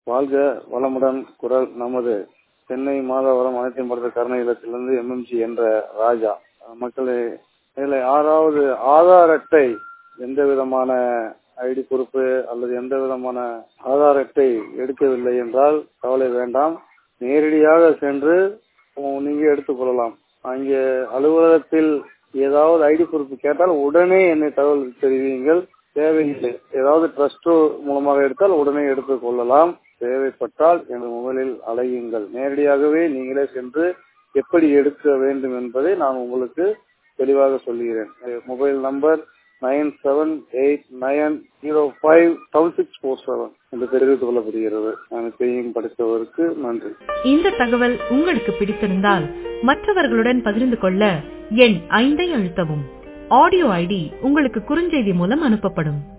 வாழ்க வளமுடன் குரல் நமது சென்னை மாதவரம் அனைத்தையும் படுத்த கருணை இல்லத்திலிருந்து எம்எம்சி என்ற ராஜா மக்களே இதில் ஆறாவது ஆதார் அட்டை எந்த விதமான ஐடி பொறுப்பு அல்லது எந்த விதமான ஆதார் அட்டை எடுக்கவில்லை என்றால் கவலை வேண்டாம் நேரடியாக சென்று நீங்க எடுத்துக்கொள்ளலாம் அங்கே அலுவலகத்தில் ஏதாவது ஐடி பொறுப்பு கேட்டால் உடனே என்னை தகவல் தெரிவியுங்கள் தேவையில்லை ஏதாவது ட்ரஸ்ட் மூலமாக எடுத்தால் உடனே எடுத்துக் கொள்ளலாம் தேவைப்பட்டால் எனது மொபைலில் அலையுங்கள் நேரடியாகவே நீங்களே சென்று எப்படி எடுக்க வேண்டும் என்பதை நான் உங்களுக்கு தெளிவாக சொல்லுகிறேன் mobile number nine seven eight nine zero five seven six four seven என்று தெரிவித்துக் கொள்ளப்படுகிறது அனைத்தையும் படித்தவருக்கு நன்றி இந்த தகவல் உங்களுக்கு பிடித்திருந்தால் மற்றவர்களுடன் பகிர்ந்து கொள்ள எண் ஐந்தை அழுத்தவும் ஆடியோ ஐடி உங்களுக்கு குறுஞ்செய்தி மூலம் அனுப்பப்படும்